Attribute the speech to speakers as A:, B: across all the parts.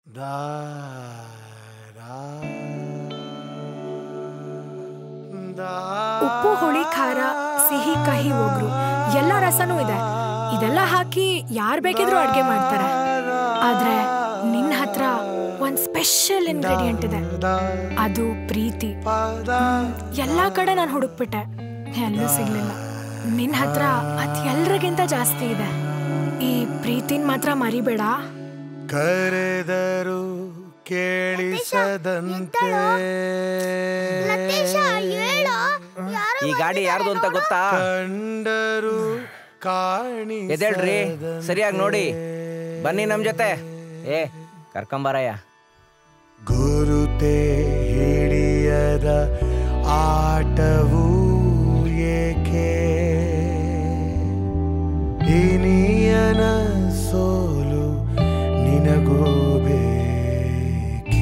A: ಉಪ್ಪು ಹುಳಿ ಖಾರ ಸಿಹಿ ಕಹಿ ಒಗ್ರು ಎಲ್ಲ ರಸನೂ ಇದೆ ಇದೆಲ್ಲ ಹಾಕಿ ಯಾರ್ ಬೇಕಿದ್ರು ಅಡ್ಗೆ ಮಾಡ್ತಾರೆ ಆದ್ರೆ ನಿನ್ನ ಹತ್ರ ಒಂದ್ ಸ್ಪೆಷಲ್ ಇಂಗ್ರೀಡಿಯೆಂಟ್ ಇದೆ ಅದು ಪ್ರೀತಿ ಹ್ಮ್, ಎಲ್ಲಾ ಕಡೆ ನಾನು ಹುಡುಕ್ಬಿಟ್ಟೆ ಎಲ್ಲೂ ಸಿಗ್ಲಿಲ್ಲ ನಿನ್ನ ಹತ್ರ ಅದ್ ಎಲ್ರಿಗಿಂತ ಜಾಸ್ತಿ ಇದೆ ಈ ಪ್ರೀತಿನ್ ಮಾತ್ರ ಮರಿಬೇಡ
B: ಕರೆದರು ಕೇಳಿಸದಂತೆ
C: ಈ ಗಾಡಿ ಯಾರ್ದು ಅಂತ ಗೊತ್ತಾ
B: ಕಂಡರು ಕಾಣಿ
C: ಎದ್ದೇಳ್ರಿ ಸರಿಯಾಗಿ ನೋಡಿ ಬನ್ನಿ ನಮ್ ಜೊತೆ ಏ ಕರ್ಕೊಂಬರಯ್ಯ
B: ಗುರುತೆ ಹಿಡಿಯದ ಆಟವು ಏಕೆ ಇನಿಯನ ಸೋಲು ನಿನಗೂ ಬೇಕೇ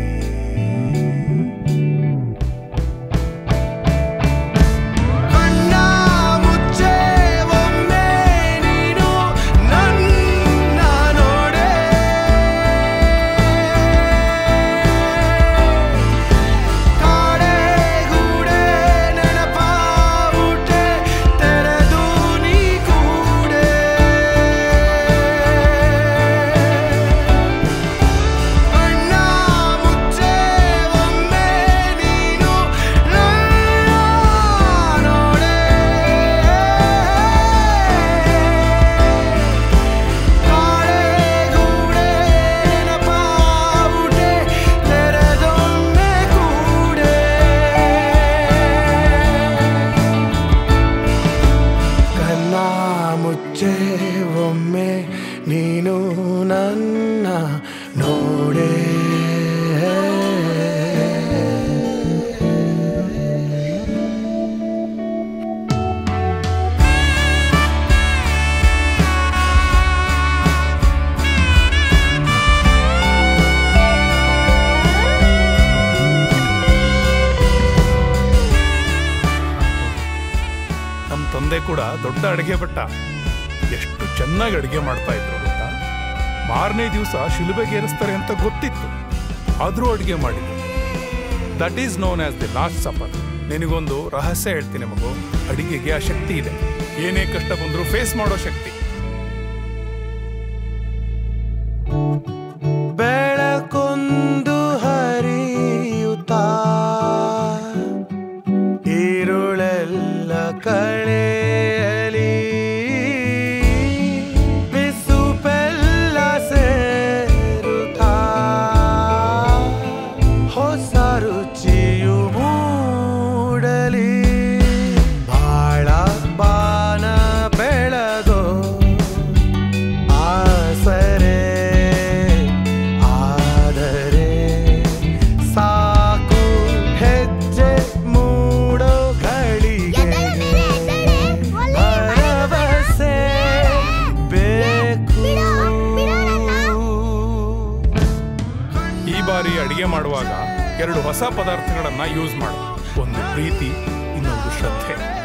B: ಕಣ್ಣ ಮುಚ್ಚೆ ಒಮ್ಮೆ ನೀನು ನನ್ನ ನೋಡೆ ಕಾಡೆ ಗೂಡೆ ನೆನಪಾವುಟೆ ತೆರೆದು ನೀ ಕೂಡೆ ಕಣ್ಣ ಮುಚ್ಚೆ ಒಮ್ಮೆ ನೀನು ನನ್ನ ನೋಡೆ ಕಾಡೆ ಗೂಡೆ ನೆನಪಾವುಟೆ ತೆರೆದೊಮ್ಮೆ ಕೂಡೆ ಕನ್ನ ಮುಚ್ಚೆ ಒಮ್ಮೆ ನೀನು ನನ್ನ ನೋಡೆ
D: ನಮ್ಮ ತಂದೆ ಕೂಡ ದೊಡ್ಡ ಅಡುಗೆ ಭಟ್ಟ ಎಷ್ಟು ಚೆನ್ನಾಗಿ ಅಡುಗೆ ಮಾಡ್ತಾ ಇದ್ರು ಗೊತ್ತಾ ಮಾರನೇ ದಿವಸ ಶಿಲುಬೆಗೇರಿಸ್ತಾರೆ ಅಂತ ಗೊತ್ತಿತ್ತು ಆದರೂ ಅಡುಗೆ ಮಾಡಿದ್ರು that is known as the last supper ನಿನಗೊಂದು ರಹಸ್ಯ ಹೇಳ್ತೀನಿ ಮಗು ಅಡಿಗೆಗೆ ಆ ಶಕ್ತಿ ಇದೆ ಏನೇ ಕಷ್ಟ ಬಂದರೂ ಫೇಸ್ ಮಾಡೋ ಶಕ್ತಿ
B: ಬೆಳಕೊಂದು ಹರಿಯುತ್ತಾ ഇരുളെല്ല ಕಳೆಯಲಿ ಬಿಸುಪೆಲ್ಲ ಸೇರುತ್ತಾ ಹೊಸ ರುಚಿಯು ಮೂಡಲಿ ಬಾಳ ಬಾನ ಬೆಳಗೋ ಆಸರೆ ಆದರೆ ಸಾಕು ಹೆಜ್ಜೆ ಮೂಡೋ ಗಳಿಗೆ ಭರವಸೆ ಬೇಕು
D: ಈ ಬಾರಿ ಅಡಿಗೆ ಮಾಡುವಾಗ ಎರಡು ಹೊಸ ಪದಾರ್ಥಗಳನ್ನ ಯೂಸ್ ಮಾಡು ಒಂದು ಪ್ರೀತಿ ಇನ್ನೊಂದು ಶ್ರದ್ಧೆ